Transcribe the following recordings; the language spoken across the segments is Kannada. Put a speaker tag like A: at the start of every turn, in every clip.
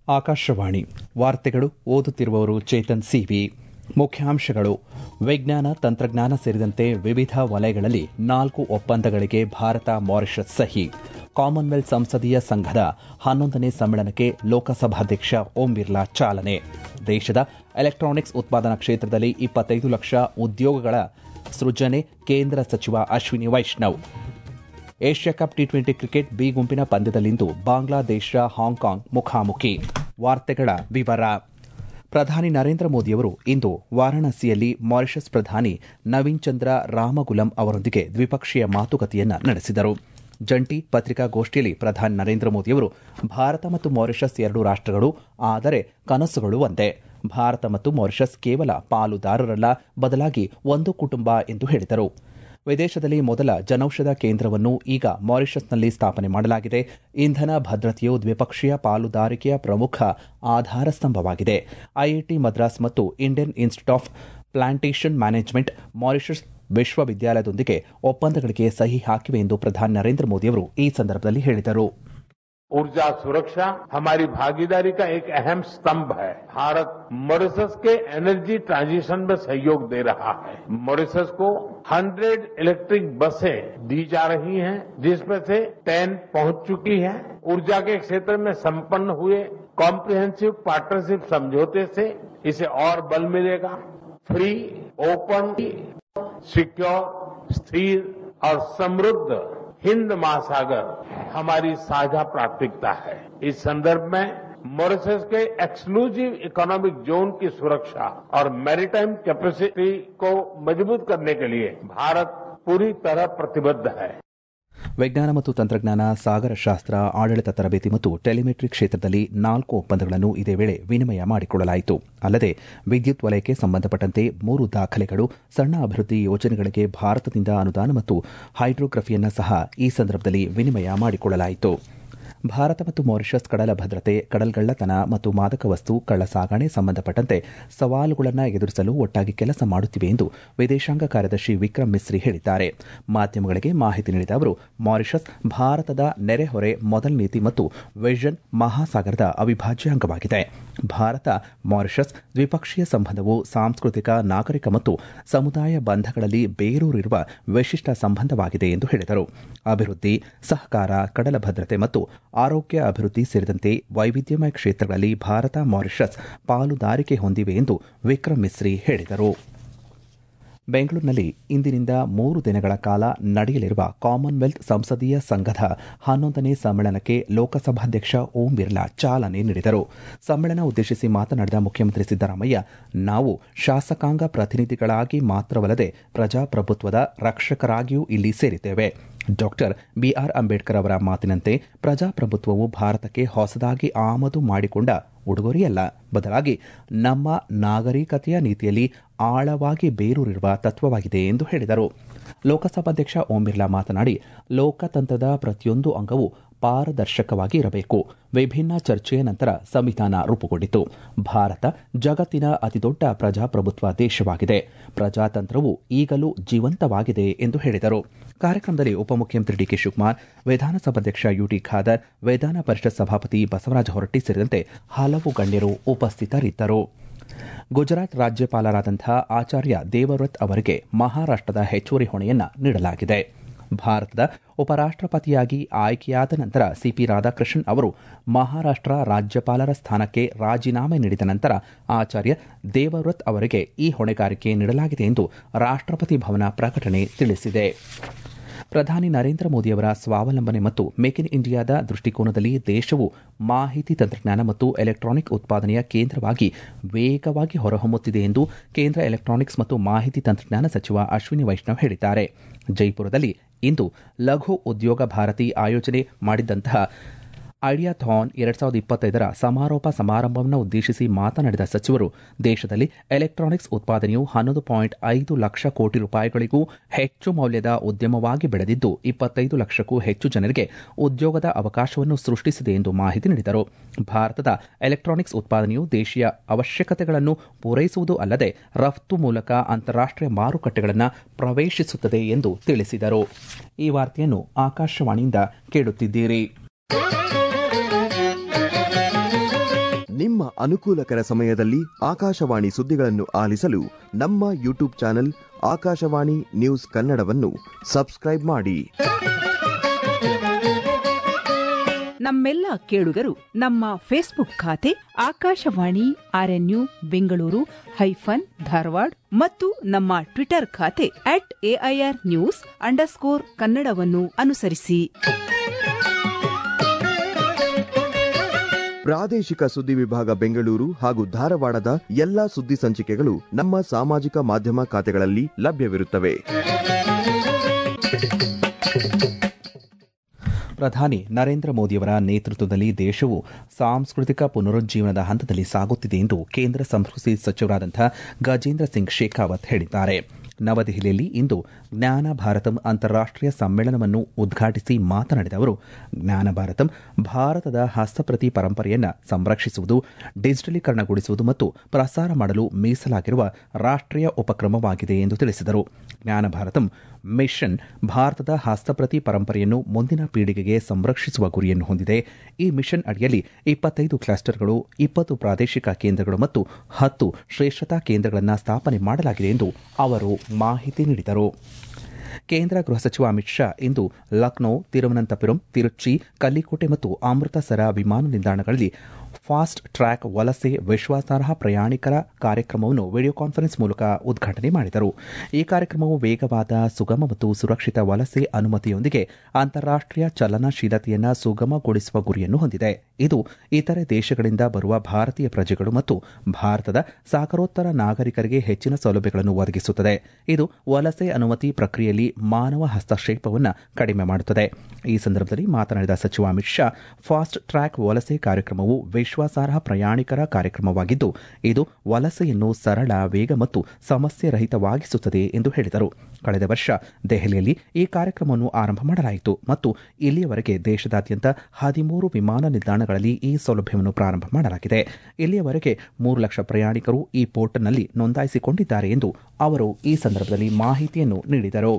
A: ಆಕಾಶವಾಣಿ ವಾರ್ತೆಗಳು ಓದುತ್ತಿರುವವರು ಚೇತನ್ ಸಿವಿ ಮುಖ್ಯಾಂಶಗಳು ವಿಜ್ಞಾನ ತಂತ್ರಜ್ಞಾನ ಸೇರಿದಂತೆ ವಿವಿಧ ವಲಯಗಳಲ್ಲಿ ನಾಲ್ಕು ಒಪ್ಪಂದಗಳಿಗೆ ಭಾರತ ಮಾರಿಷಸ್ ಸಹಿ ಕಾಮನ್ವೆಲ್ತ್ ಸಂಸದೀಯ ಸಂಘದ ಹನ್ನೊಂದನೇ ಸಮ್ಮೇಳನಕ್ಕೆ ಲೋಕಸಭಾಧ್ಯಕ್ಷ ಓಂ ಬಿರ್ಲಾ ಚಾಲನೆ ದೇಶದ ಎಲೆಕ್ಟ್ರಾನಿಕ್ಸ್ ಉತ್ಪಾದನಾ ಕ್ಷೇತ್ರದಲ್ಲಿ ಇಪ್ಪತ್ತೈದು ಲಕ್ಷ ಉದ್ಯೋಗಗಳ ಸೃಜನೆ ಕೇಂದ್ರ ಸಚಿವ Ashwini Vaishnaw Asia cup T twenty cricket B ಗುಂಪಿನ ಪಂದ್ಯದಲ್ಲಿಂದು ಬಾಂಗ್ಲಾದೇಶ ಹಾಂಕಾಂಗ್ ಮುಖಾಮುಖಿ ವಾರ್ತೆಗಳ ವಿವರ ಪ್ರಧಾನಿ ನರೇಂದ್ರ ಮೋದಿಯವರು ಇಂದು ವಾರಾಣಸಿಯಲ್ಲಿ ಮಾರಿಷಸ್ ಪ್ರಧಾನಿ ನವೀನ್ ಚಂದ್ರ ರಾಮಗುಲಂ ಅವರೊಂದಿಗೆ ದ್ವಿಪಕ್ಷೀಯ ಮಾತುಕತೆಯನ್ನ ನಡೆಸಿದರು ಜಂಟಿ ಪತ್ರಿಕಾಗೋಷ್ಠಿಯಲ್ಲಿ ಪ್ರಧಾನಿ ನರೇಂದ್ರ ಮೋದಿಯವರು ಭಾರತ ಮತ್ತು ಮಾರಿಷಸ್ ಎರಡು ರಾಷ್ಟಗಳು ಆದರೆ ಕನಸುಗಳು ಒಂದೇ ಭಾರತ ಮತ್ತು ಮಾರಿಷಸ್ ಕೇವಲ ಪಾಲುದಾರರಲ್ಲ ಬದಲಾಗಿ ಒಂದು ಕುಟುಂಬ ಎಂದು ಹೇಳಿದರು ವಿದೇಶದಲ್ಲಿ ಮೊದಲ ಜನೌಷಧ ಕೇಂದ್ರವನ್ನು ಈಗ ಮಾರಿಷಸ್ನಲ್ಲಿ ಸ್ಥಾಪನೆ ಮಾಡಲಾಗಿದೆ ಇಂಧನ ಭದ್ರತೆಯು ದ್ವಿಪಕ್ಷೀಯ ಪಾಲುದಾರಿಕೆಯ ಪ್ರಮುಖ ಆಧಾರ ಸ್ತಂಭವಾಗಿದೆ ಐಐಟಿ ಮದ್ರಾಸ್ ಮತ್ತು Indian Institute of Plantation Management Mauritius ವಿಶ್ವವಿದ್ಯಾಲಯದೊಂದಿಗೆ ಒಪ್ಪಂದಗಳಿಗೆ ಸಹಿ ಹಾಕಿವೆ ಎಂದು ಪ್ರಧಾನಿ ನರೇಂದ್ರ ಮೋದಿಯವರು ಈ ಸಂದರ್ಭದಲ್ಲಿ ಹೇಳಿದರು
B: ऊर्जा सुरक्षा हमारी भागीदारी का एक अहम स्तंभ है भारत मॉरिशस के एनर्जी ट्रांजिशन में सहयोग दे रहा है मॉरिशस को 100 इलेक्ट्रिक बसें दी जा रही हैं जिसमें से 10 पहुंच चुकी है ऊर्जा के क्षेत्र में संपन्न हुए कॉम्प्रिहेंसिव पार्टनरशिप समझौते से इसे और बल मिलेगा फ्री ओपन सिक्योर स्थिर और समृद्ध हिंद महासागर हमारी साझा प्राथमिकता है इस संदर्भ में मॉरिशस के एक्सक्लूसिव इकोनॉमिक जोन की सुरक्षा और मैरीटाइम कैपेसिटी को मजबूत करने के लिए भारत पूरी तरह प्रतिबद्ध है
A: ವಿಜ್ಞಾನ ಮತ್ತು ತಂತ್ರಜ್ಞಾನ ಸಾಗರಶಾಸ್ತ್ರ ಆಡಳಿತ ತರಬೇತಿ ಮತ್ತು ಟೆಲಿಮೆಟ್ರಿ ಕ್ಷೇತ್ರದಲ್ಲಿ ನಾಲ್ಕು ಒಪ್ಪಂದಗಳನ್ನು ಇದೇ ವೇಳೆ ವಿನಿಮಯ ಮಾಡಿಕೊಳ್ಳಲಾಯಿತು ಅಲ್ಲದೆ ವಿದ್ಯುತ್ ವಲಯಕ್ಕೆ ಸಂಬಂಧಪಟ್ಟಂತೆ ಮೂರು ದಾಖಲೆಗಳು ಸಣ್ಣ ಅಭಿವೃದ್ಧಿ ಯೋಜನೆಗಳಿಗೆ ಭಾರತದಿಂದ ಅನುದಾನ ಮತ್ತು ಹೈಡ್ರೋಗ್ರಫಿಯನ್ನು ಸಹ ಈ ಸಂದರ್ಭದಲ್ಲಿ ವಿನಿಮಯ ಮಾಡಿಕೊಳ್ಳಲಾಯಿತು ಭಾರತ ಮತ್ತು ಮಾರಿಷಸ್ ಕಡಲ ಭದ್ರತೆ ಕಡಲ್ಗಳ್ಳತನ ಮತ್ತು ಮಾದಕ ವಸ್ತು ಕಳ್ಳ ಸಾಗಣೆ ಸಂಬಂಧಪಟ್ಟಂತೆ ಸವಾಲುಗಳನ್ನು ಎದುರಿಸಲು ಒಟ್ಟಾಗಿ ಕೆಲಸ ಮಾಡುತ್ತಿವೆ ಎಂದು ವಿದೇಶಾಂಗ ಕಾರ್ಯದರ್ಶಿ ವಿಕ್ರಮ್ ಮಿಸ್ರಿ ಹೇಳಿದ್ದಾರೆ ಮಾಧ್ಯಮಗಳಿಗೆ ಮಾಹಿತಿ ನೀಡಿದ ಅವರು ಮಾರಿಷಸ್ ಭಾರತದ ನೆರೆಹೊರೆ ಮೊದಲ ನೀತಿ ಮತ್ತು ವಿಷನ್ ಮಹಾಸಾಗರದ ಅವಿಭಾಜ್ಯ ಅಂಗವಾಗಿದೆ ಭಾರತ ಮಾರಿಷಸ್ ದ್ವಿಪಕ್ಷೀಯ ಸಂಬಂಧವು ಸಾಂಸ್ಕೃತಿಕ ನಾಗರಿಕ ಮತ್ತು ಸಮುದಾಯ ಬಂಧಗಳಲ್ಲಿ ಬೇರೂರಿರುವ ವಿಶಿಷ್ಟ ಸಂಬಂಧವಾಗಿದೆ ಎಂದು ಹೇಳಿದರು ಅಭಿವೃದ್ಧಿ ಸಹಕಾರ ಕಡಲ ಭದ್ರತೆ ಮತ್ತು ಆರೋಗ್ಯ ಅಭಿವೃದ್ಧಿ ಸೇರಿದಂತೆ ವೈವಿಧ್ಯಮಯ ಕ್ಷೇತ್ರಗಳಲ್ಲಿ ಭಾರತ ಮಾರಿಷಸ್ ಪಾಲುದಾರಿಕೆ ಹೊಂದಿವೆ ಎಂದು ವಿಕ್ರಮ್ ಮಿಸ್ರಿ ಹೇಳಿದರು ಬೆಂಗಳೂರಿನಲ್ಲಿ ಇಂದಿನಿಂದ ಮೂರು ದಿನಗಳ ಕಾಲ ನಡೆಯಲಿರುವ ಕಾಮನ್ವೆಲ್ತ್ ಸಂಸದೀಯ ಸಂಘದ ಹನ್ನೊಂದನೇ ಸಮ್ಮೇಳನಕ್ಕೆ ಲೋಕಸಭಾಧ್ಯಕ್ಷ ಓಂ ಬಿರ್ಲಾ ಚಾಲನೆ ನೀಡಿದರು ಸಮ್ಮೇಳನ ಉದ್ದೇಶಿಸಿ ಮಾತನಾಡಿದ ಮುಖ್ಯಮಂತ್ರಿ ಸಿದ್ದರಾಮಯ್ಯ ನಾವು ಶಾಸಕಾಂಗ ಪ್ರತಿನಿಧಿಗಳಾಗಿ ಮಾತ್ರವಲ್ಲದೆ ಪ್ರಜಾಪ್ರಭುತ್ವದ ರಕ್ಷಕರಾಗಿಯೂ ಇಲ್ಲಿ ಸೇರಿದ್ದೇವೆ ಡಾಕ್ಟರ್ ಬಿಆರ್ ಅಂಬೇಡ್ಕರ್ ಅವರ ಮಾತಿನಂತೆ ಪ್ರಜಾಪ್ರಭುತ್ವವು ಭಾರತಕ್ಕೆ ಹೊಸದಾಗಿ ಆಮದು ಮಾಡಿಕೊಂಡ ಉಡುಗೊರೆಯಲ್ಲ ಬದಲಾಗಿ ನಮ್ಮ ನಾಗರಿಕತೆಯ ನೀತಿಯಲ್ಲಿ ಆಳವಾಗಿ ಬೇರೂರಿರುವ ತತ್ವವಾಗಿದೆ ಎಂದು ಹೇಳಿದರು ಲೋಕಸಭಾಧ್ಯಕ್ಷ ಓಂ ಬಿರ್ಲಾ ಮಾತನಾಡಿ ಲೋಕತಂತ್ರದ ಪ್ರತಿಯೊಂದು ಅಂಗವು ಪಾರದರ್ಶಕವಾಗಿ ಇರಬೇಕು ವಿಭಿನ್ನ ಚರ್ಚೆಯ ನಂತರ ಸಂವಿಧಾನ ರೂಪುಗೊಂಡಿತು ಭಾರತ ಜಗತ್ತಿನ ಅತಿದೊಡ್ಡ ಪ್ರಜಾಪ್ರಭುತ್ವ ದೇಶವಾಗಿದೆ ಪ್ರಜಾತಂತ್ರವು ಈಗಲೂ ಜೀವಂತವಾಗಿದೆ ಎಂದು ಹೇಳಿದರು ಕಾರ್ಯಕ್ರಮದಲ್ಲಿ ಉಪಮುಖ್ಯಮಂತ್ರಿ ಡಿಕೆ ಶಿವಕುಮಾರ್ ವಿಧಾನಸಭಾಧ್ಯಕ್ಷ ಯುಟಿ ಖಾದರ್ ವಿಧಾನ ಪರಿಷತ್ ಸಭಾಪತಿ ಬಸವರಾಜ ಹೊರಟ್ಟಿ ಸೇರಿದಂತೆ ಹಲವು ಗಣ್ಯರು ಉಪಸ್ಥಿತರಿದ್ದರು ಗುಜರಾತ್ ರಾಜ್ಯಪಾಲರಾದಂಥ ಆಚಾರ್ಯ ದೇವವ್ರತ್ ಅವರಿಗೆ ಮಹಾರಾಷ್ಟದ ಹೆಚ್ಚುವರಿ ಹೊಣೆಯನ್ನ ನೀಡಲಾಗಿದೆ ಭಾರತದ ಉಪರಾಷ್ಟಪತಿಯಾಗಿ ಆಯ್ಕೆಯಾದ ನಂತರ ಸಿಪಿ ರಾಧಾಕೃಷ್ಣನ್ ಅವರು ಮಹಾರಾಷ್ಟ ರಾಜ್ಯಪಾಲರ ಸ್ಥಾನಕ್ಕೆ ರಾಜೀನಾಮೆ ನೀಡಿದ ನಂತರ ಆಚಾರ್ಯ ದೇವವ್ರತ್ ಅವರಿಗೆ ಈ ಹೊಣೆಗಾರಿಕೆ ನೀಡಲಾಗಿದೆ ಎಂದು ರಾಷ್ಟಪತಿ ಭವನ ಪ್ರಕಟಣೆ ತಿಳಿಸಿದೆ ಪ್ರಧಾನಿ ನರೇಂದ್ರ ಮೋದಿಯವರ ಸ್ವಾವಲಂಬನೆ ಮತ್ತು ಮೇಕ್ ಇನ್ ಇಂಡಿಯಾದ ದೃಷ್ಟಿಕೋನದಲ್ಲಿ ದೇಶವು ಮಾಹಿತಿ ತಂತ್ರಜ್ಞಾನ ಮತ್ತು ಎಲೆಕ್ಟ್ರಾನಿಕ್ ಉತ್ಪಾದನೆಯ ಕೇಂದ್ರವಾಗಿ ವೇಗವಾಗಿ ಹೊರಹೊಮ್ಮುತ್ತಿದೆ ಎಂದು ಕೇಂದ್ರ ಎಲೆಕ್ಟ್ರಾನಿಕ್ಸ್ ಮತ್ತು ಮಾಹಿತಿ ತಂತ್ರಜ್ಞಾನ ಸಚಿವ ಅಶ್ವಿನಿ ವೈಷ್ಣವ್ ಹೇಳಿದ್ದಾರೆ ಜೈಪುರದಲ್ಲಿ ಇಂದು ಲಘು ಉದ್ಯೋಗ ಭಾರತಿ ಆಯೋಜನೆ ಮಾಡಿದ್ದಂತಹ ಐಡಿಯಾಥಾನ್ ಎರಡ್ ಸಾವಿರದ ಇಪ್ಪತ್ತೈದರ ಸಮಾರೋಪ ಸಮಾರಂಭವನ್ನು ಉದ್ದೇಶಿಸಿ ಮಾತನಾಡಿದ ಸಚಿವರು ದೇಶದಲ್ಲಿ ಎಲೆಕ್ಟ್ರಾನಿಕ್ಸ್ ಉತ್ಪಾದನೆಯು ಹನ್ನೊಂದು ಪಾಯಿಂಟ್ ಐದು ಲಕ್ಷ ಕೋಟಿ ರೂಪಾಯಿಗಳಿಗೂ ಹೆಚ್ಚು ಮೌಲ್ಯದ ಉದ್ಯಮವಾಗಿ ಬೆಳೆದಿದ್ದು ಇಪ್ಪತ್ತೈದು ಲಕ್ಷಕ್ಕೂ ಹೆಚ್ಚು ಜನರಿಗೆ ಉದ್ಯೋಗದ ಅವಕಾಶವನ್ನು ಸೃಷ್ಟಿಸಿದೆ ಎಂದು ಮಾಹಿತಿ ನೀಡಿದರು ಭಾರತದ ಎಲೆಕ್ಟ್ರಾನಿಕ್ಸ್ ಉತ್ಪಾದನೆಯು ದೇಶೀಯ ಅವಶ್ಯಕತೆಗಳನ್ನು ಪೂರೈಸುವುದು ಅಲ್ಲದೆ ರಫ್ತು ಮೂಲಕ ಅಂತಾರಾಷ್ಟೀಯ ಮಾರುಕಟ್ಟೆಗಳನ್ನು ಪ್ರವೇಶಿಸುತ್ತದೆ ಎಂದು ತಿಳಿಸಿದರು ಈ ವಾರ್ತೆಯನ್ನು ಆಕಾಶವಾಣಿಯಿಂದ ಕೇಳುತ್ತಿದ್ದೀರಿ
C: ಅನುಕೂಲಕರ ಸಮಯದಲ್ಲಿ ಆಕಾಶವಾಣಿ ಸುದ್ದಿಗಳನ್ನು ಆಲಿಸಲು ನಮ್ಮ ಯೂಟ್ಯೂಬ್ ಚಾನೆಲ್ ಆಕಾಶವಾಣಿ ನ್ಯೂಸ್ ಕನ್ನಡವನ್ನು ಸಬ್ಸ್ಕ್ರೈಬ್ ಮಾಡಿ
D: ನಮ್ಮೆಲ್ಲ ಕೇಳುಗರು ನಮ್ಮ ಫೇಸ್ಬುಕ್ ಖಾತೆ ಆಕಾಶವಾಣಿ ಆರ್ಎನ್ಯು ಬೆಂಗಳೂರು ಹೈಫನ್ ಧಾರವಾಡ ಮತ್ತು ನಮ್ಮ ಟ್ವಿಟರ್ ಖಾತೆ ಅಟ್ ಎಐಆರ್ ನ್ಯೂಸ್ ಅಂಡರ್ಸ್ಕೋರ್ ಕನ್ನಡವನ್ನು ಅನುಸರಿಸಿ
C: ಪ್ರಾದೇಶಿಕ ಸುದ್ದಿ ವಿಭಾಗ ಬೆಂಗಳೂರು ಹಾಗೂ ಧಾರವಾಡದ ಎಲ್ಲಾ ಸುದ್ದಿ ಸಂಚಿಕೆಗಳು ನಮ್ಮ ಸಾಮಾಜಿಕ ಮಾಧ್ಯಮ ಖಾತೆಗಳಲ್ಲಿ ಲಭ್ಯವಿರುತ್ತವೆ
A: ಪ್ರಧಾನಿ ನರೇಂದ್ರ ಮೋದಿಯವರ ನೇತೃತ್ವದಲ್ಲಿ ದೇಶವು ಸಾಂಸ್ಕೃತಿಕ ಪುನರುಜ್ಜೀವನದ ಹಂತದಲ್ಲಿ ಸಾಗುತ್ತಿದೆ ಎಂದು ಕೇಂದ್ರ ಸಂಸ್ಕೃತಿ ಸಚಿವರಾದಂಥ ಗಜೇಂದ್ರ ಸಿಂಗ್ ಶೇಖಾವತ್ ಹೇಳಿದ್ದಾರೆ ನವದೆಹಲಿಯಲ್ಲಿ ಇಂದು ಜ್ಞಾನ ಭಾರತಂ ಅಂತಾರಾಷ್ಟೀಯ ಸಮ್ಮೇಳನವನ್ನು ಉದ್ಘಾಟಿಸಿ ಮಾತನಾಡಿದ ಅವರು ಜ್ಞಾನ ಭಾರತಂ ಭಾರತದ ಹಸ್ತಪ್ರತಿ ಪರಂಪರೆಯನ್ನು ಸಂರಕ್ಷಿಸುವುದು ಡಿಜಿಟಲೀಕರಣಗೊಳಿಸುವುದು ಮತ್ತು ಪ್ರಸಾರ ಮಾಡಲು ಮೀಸಲಾಗಿರುವ ರಾಷ್ಟೀಯ ಉಪಕ್ರಮವಾಗಿದೆ ಎಂದು ತಿಳಿಸಿದರು ಜ್ಞಾನ ಭಾರತಂ ಮಿಷನ್ ಭಾರತದ ಹಸ್ತಪ್ರತಿ ಪರಂಪರೆಯನ್ನು ಮುಂದಿನ ಪೀಳಿಗೆಗೆ ಸಂರಕ್ಷಿಸುವ ಗುರಿಯನ್ನು ಹೊಂದಿದೆ ಈ ಮಿಷನ್ ಅಡಿಯಲ್ಲಿ ಇಪ್ಪತ್ತೈದು ಕ್ಲಸ್ಟರ್ಗಳು ಇಪ್ಪತ್ತು ಪ್ರಾದೇಶಿಕ ಕೇಂದ್ರಗಳು ಮತ್ತು ಹತ್ತು ಶ್ರೇಷ್ಠತಾ ಕೇಂದ್ರಗಳನ್ನು ಸ್ಥಾಪನೆ ಮಾಡಲಾಗಿದೆ ಎಂದು ಅವರು ಮಾಹಿತಿ ನೀಡಿದರು ಕೇಂದ್ರ ಗೃಹ ಸಚಿವ ಅಮಿತ್ ಶಾ ಇಂದು ಲಕ್ನೋ ತಿರುವನಂತಪುರಂ ತಿರುಚಿ ಕಲ್ಲಿಕೋಟೆ ಮತ್ತು ಅಮೃತಸರ ವಿಮಾನ ನಿಲ್ದಾಣಗಳಲ್ಲಿ ಫಾಸ್ಟ್ ಟ್ರ್ಯಾಕ್ ವಲಸೆ ವಿಶ್ವಾಸಾರ್ಹ ಪ್ರಯಾಣಿಕರ ಕಾರ್ಯಕ್ರಮವನ್ನು ವಿಡಿಯೋ ಕಾನ್ಫರೆನ್ಸ್ ಮೂಲಕ ಉದ್ಘಾಟನೆ ಮಾಡಿದರು ಈ ಕಾರ್ಯಕ್ರಮವು ವೇಗವಾದ ಸುಗಮ ಮತ್ತು ಸುರಕ್ಷಿತ ವಲಸೆ ಅನುಮತಿಯೊಂದಿಗೆ ಅಂತಾರಾಷ್ಟೀಯ ಚಲನಶೀಲತೆಯನ್ನು ಸುಗಮಗೊಳಿಸುವ ಗುರಿಯನ್ನು ಹೊಂದಿದೆ ಇದು ಇತರೆ ದೇಶಗಳಿಂದ ಬರುವ ಭಾರತೀಯ ಪ್ರಜೆಗಳು ಮತ್ತು ಭಾರತದ ಸಾಗರೋತ್ತರ ನಾಗರಿಕರಿಗೆ ಹೆಚ್ಚಿನ ಸೌಲಭ್ಯಗಳನ್ನು ಒದಗಿಸುತ್ತದೆ ಇದು ವಲಸೆ ಅನುಮತಿ ಪ್ರಕ್ರಿಯೆಯಲ್ಲಿ ಮಾನವ ಹಸ್ತಕ್ಷೇಪವನ್ನು ಕಡಿಮೆ ಮಾಡುತ್ತದೆ ಈ ಸಂದರ್ಭದಲ್ಲಿ ಮಾತನಾಡಿದ ಸಚಿವ ಅಮಿತ್ ಶಾ ಫಾಸ್ಟ್ ಟ್ರ್ಯಾಕ್ ವಲಸೆ ಕಾರ್ಯಕ್ರಮವು ವಿಶ್ವಾಸಾರ್ಹ ಪ್ರಯಾಣಿಕರ ಕಾರ್ಯಕ್ರಮವಾಗಿದ್ದು ಇದು ವಲಸೆಯನ್ನು ಸರಳ ವೇಗ ಮತ್ತು ಸಮಸ್ಯೆ ರಹಿತವಾಗಿಸುತ್ತದೆ ಎಂದು ಹೇಳಿದರು ಕಳೆದ ವರ್ಷ ದೆಹಲಿಯಲ್ಲಿ ಈ ಕಾರ್ಯಕ್ರಮವನ್ನು ಆರಂಭ ಮಾಡಲಾಯಿತು ಮತ್ತು ಇಲ್ಲಿಯವರೆಗೆ ದೇಶದಾದ್ಯಂತ ಹದಿಮೂರು ವಿಮಾನ ನಿಲ್ದಾಣಗಳಲ್ಲಿ ಈ ಸೌಲಭ್ಯವನ್ನು ಪ್ರಾರಂಭ ಮಾಡಲಾಗಿದೆ ಇಲ್ಲಿಯವರೆಗೆ ಮೂರು ಲಕ್ಷ ಪ್ರಯಾಣಿಕರು ಈ ಪೋರ್ಟಲ್ನಲ್ಲಿ ನೋಂದಾಯಿಸಿಕೊಂಡಿದ್ದಾರೆ ಎಂದು ಅವರು ಈ ಸಂದರ್ಭದಲ್ಲಿ ಮಾಹಿತಿಯನ್ನು ನೀಡಿದರು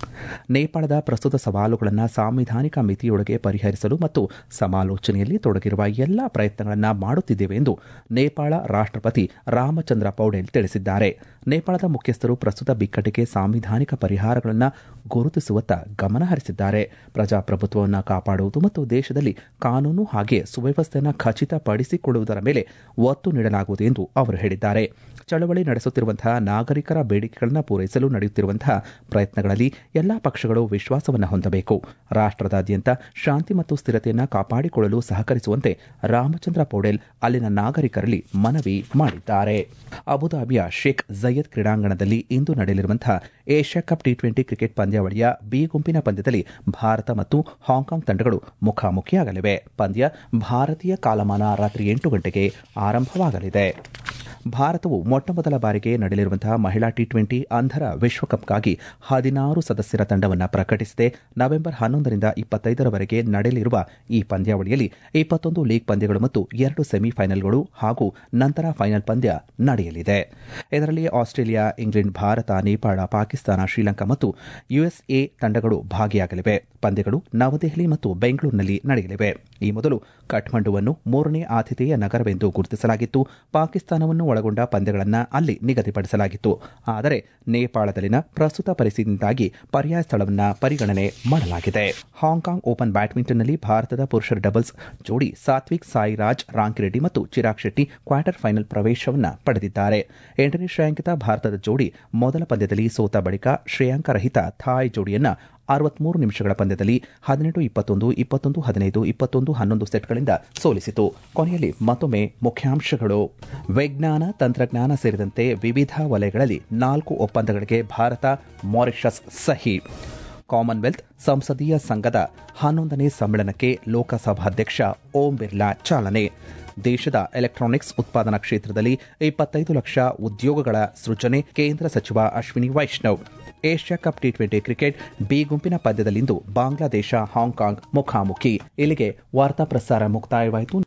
A: ನೇಪಾಳದ ಪ್ರಸ್ತುತ ಸವಾಲುಗಳನ್ನು ಸಾಂವಿಧಾನಿಕ ಮಿತಿಯೊಳಗೆ ಪರಿಹರಿಸಲು ಮತ್ತು ಸಮಾಲೋಚನೆಯಲ್ಲಿ ತೊಡಗಿರುವ ಎಲ್ಲಾ ಪ್ರಯತ್ನಗಳನ್ನು ಮಾಡುತ್ತಿದ್ದೇವೆ ಎಂದು ನೇಪಾಳ ರಾಷ್ಟಪತಿ ರಾಮಚಂದ್ರ ಪೌಡೆಲ್ ತಿಳಿಸಿದ್ದಾರೆ ನೇಪಾಳದ ಮುಖ್ಯಸ್ಥರು ಪ್ರಸ್ತುತ ಬಿಕ್ಕಟ್ಟಿಗೆ ಸಾಂವಿಧಾನಿಕ ಪರಿಹಾರಗಳನ್ನು ಗುರುತಿಸುವತ್ತ ಗಮನ ಹರಿಸಿದ್ದಾರೆ ಪ್ರಜಾಪ್ರಭುತ್ವವನ್ನು ಕಾಪಾಡುವುದು ಮತ್ತು ದೇಶದಲ್ಲಿ ಕಾನೂನು ಹಾಗೆ ಸುವ್ಯವಸ್ಥೆಯನ್ನು ಖಚಿತಪಡಿಸಿಕೊಳ್ಳುವುದರ ಮೇಲೆ ಒತ್ತು ನೀಡಲಾಗುವುದು ಎಂದು ಅವರು ಹೇಳಿದ್ದಾರೆ ಚಳವಳಿ ನಡೆಸುತ್ತಿರುವಂತಹ ನಾಗರಿಕರ ಬೇಡಿಕೆಗಳನ್ನು ಪೂರೈಸಲು ನಡೆಯುತ್ತಿರುವಂತಹ ಪ್ರಯತ್ನಗಳಲ್ಲಿ ಎಲ್ಲಾ ಪಕ್ಷಗಳು ವಿಶ್ವಾಸವನ್ನು ಹೊಂದಬೇಕು ರಾಷ್ಟದಾದ್ಯಂತ ಶಾಂತಿ ಮತ್ತು ಸ್ಥಿರತೆಯನ್ನು ಕಾಪಾಡಿಕೊಳ್ಳಲು ಸಹಕರಿಸುವಂತೆ ರಾಮಚಂದ್ರ ಪೌಡೆಲ್ ಅಲ್ಲಿನ ನಾಗರಿಕರಲ್ಲಿ ಮನವಿ ಮಾಡಿದ್ದಾರೆ ಅಬುದಾಬಿಯ ಶೇಖ್ ಜಯದ್ ಕ್ರೀಡಾಂಗಣದಲ್ಲಿ ಇಂದು ನಡೆಯಲಿರುವಂತಹ Asia cup T twenty cricket ಪಂದ್ಯಾವಳಿಯ ಬಿ ಗುಂಪಿನ ಪಂದ್ಯದಲ್ಲಿ ಭಾರತ ಮತ್ತು ಹಾಂಕಾಂಗ್ ತಂಡಗಳು ಮುಖಾಮುಖಿಯಾಗಲಿವೆ ಪಂದ್ಯ ಭಾರತೀಯ ಕಾಲಮಾನ ರಾತ್ರಿ ಎಂಟು ಗಂಟೆಗೆ ಆರಂಭವಾಗಲಿದೆ ಭಾರತವು ಮೊಟ್ಟಮೊದಲ ಬಾರಿಗೆ ನಡೆಯಲಿರುವಂತಹ ಮಹಿಳಾ ಟಿ ಟ್ವೆಂಟಿ ಅಂಧರ ವಿಶ್ವಕಪ್ಗಾಗಿ ಹದಿನಾರು ಸದಸ್ಯರ ತಂಡವನ್ನು ಪ್ರಕಟಿಸಿದೆ ನವೆಂಬರ್ ಹನ್ನೊಂದರಿಂದ ಇಪ್ಪತ್ತೈದರವರೆಗೆ ನಡೆಯಲಿರುವ ಈ ಪಂದ್ಯಾವಳಿಯಲ್ಲಿ ಇಪ್ಪತ್ತೊಂದು ಲೀಗ್ ಪಂದ್ಯಗಳು ಮತ್ತು ಎರಡು ಸೆಮಿಫೈನಲ್ಗಳು ಹಾಗೂ ನಂತರ ಫೈನಲ್ ಪಂದ್ಯ ನಡೆಯಲಿದೆ ಇದರಲ್ಲಿ ಆಸ್ಟ್ರೇಲಿಯಾ ಇಂಗ್ಲೆಂಡ್ ಭಾರತ ನೇಪಾಳ ಪಾಕಿಸ್ತಾನ ಶ್ರೀಲಂಕಾ ಮತ್ತು ಯುಎಸ್ಎ ತಂಡಗಳು ಭಾಗಿಯಾಗಲಿವೆ ಪಂದ್ಯಗಳು ನವದೆಹಲಿ ಮತ್ತು ಬೆಂಗಳೂರಿನಲ್ಲಿ ನಡೆಯಲಿವೆ ಈ ಮೊದಲು ಕಠ್ಮಂಡುವನ್ನು ಮೂರನೇ ಆತಿಥೇಯ ನಗರವೆಂದು ಗುರುತಿಸಲಾಗಿತ್ತು ಪಾಕಿಸ್ತಾನವನ್ನು ಒಳಗೊಂಡ ಪಂದ್ಯಗಳನ್ನು ಅಲ್ಲಿ ನಿಗದಿಪಡಿಸಲಾಗಿತ್ತು ಆದರೆ ನೇಪಾಳದಲ್ಲಿನ ಪ್ರಸ್ತುತ ಪರಿಸ್ಥಿತಿಯಿಂದಾಗಿ ಪರ್ಯಾಯ ಸ್ಥಳವನ್ನು ಪರಿಗಣನೆ ಮಾಡಲಾಗಿದೆ ಹಾಂಕಾಂಗ್ ಓಪನ್ ಬ್ಯಾಡ್ಮಿಂಟನ್ನಲ್ಲಿ ಭಾರತದ ಪುರುಷರ ಡಬಲ್ಸ್ ಜೋಡಿ ಸಾತ್ವಿಕ್ ಸಾಯಿರಾಜ್ ರಾಂಕಿರೆಡ್ಡಿ ಮತ್ತು ಚಿರಾಗ್ ಶೆಟ್ಟಿ ಕ್ವಾರ್ಟರ್ ಫೈನಲ್ ಪ್ರವೇಶವನ್ನು ಪಡೆದಿದ್ದಾರೆ ಎಂಟನೇ ಶ್ರೇಯಾಂಕಿತ ಭಾರತದ ಜೋಡಿ ಮೊದಲ ಪಂದ್ಯದಲ್ಲಿ ಸೋತ ಬಳಿಕ ಶ್ರೇಯಾಂಕ ರಹಿತ ಥಾಯ್ ಜೋಡಿಯನ್ನ ಅರವತ್ಮೂರು ನಿಮಿಷಗಳ ಪಂದ್ಯದಲ್ಲಿ ಹದಿನೆಂಟು ಇಪ್ಪತ್ತೊಂದು ಇಪ್ಪತ್ತೊಂದು ಹದಿನೈದು ಇಪ್ಪತ್ತೊಂದು ಹನ್ನೊಂದು ಸೆಟ್ಗಳಿಂದ ಸೋಲಿಸಿತು ಕೊನೆಯಲ್ಲಿ ಮತ್ತೊಮ್ಮೆ ಮುಖ್ಯಾಂಶಗಳು ವಿಜ್ಞಾನ ತಂತ್ರಜ್ಞಾನ ಸೇರಿದಂತೆ ವಿವಿಧ ವಲಯಗಳಲ್ಲಿ ನಾಲ್ಕು ಒಪ್ಪಂದಗಳಿಗೆ ಭಾರತ ಮಾರಿಷಸ್ ಸಹಿ ಕಾಮನ್ವೆಲ್ತ್ ಸಂಸದೀಯ ಸಂಘದ ಹನ್ನೊಂದನೇ ಸಮ್ಮೇಳನಕ್ಕೆ ಲೋಕಸಭಾಧ್ಯಕ್ಷ ಓಂ ಬಿರ್ಲಾ ಚಾಲನೆ ದೇಶದ ಎಲೆಕ್ಟ್ರಾನಿಕ್ಸ್ ಉತ್ಪಾದನಾ ಕ್ಷೇತ್ರದಲ್ಲಿ ಇಪ್ಪತ್ತೈದು ಲಕ್ಷ ಉದ್ಯೋಗಗಳ ಸೃಜನೆ ಕೇಂದ್ರ ಸಚಿವ Ashwini Vaishnaw Asia cup T twenty cricket B ಗುಂಪಿನ ಪಂದ್ಯದಲ್ಲಿಂದು ಬಾಂಗ್ಲಾದೇಶ ಹಾಂಕಾಂಗ್ ಮುಖಾಮುಖಿ ಇಲ್ಲಿಗೆ ವಾರ್ತಾ ಪ್ರಸಾರ ಮುಕ್ತಾಯವಾಯಿತು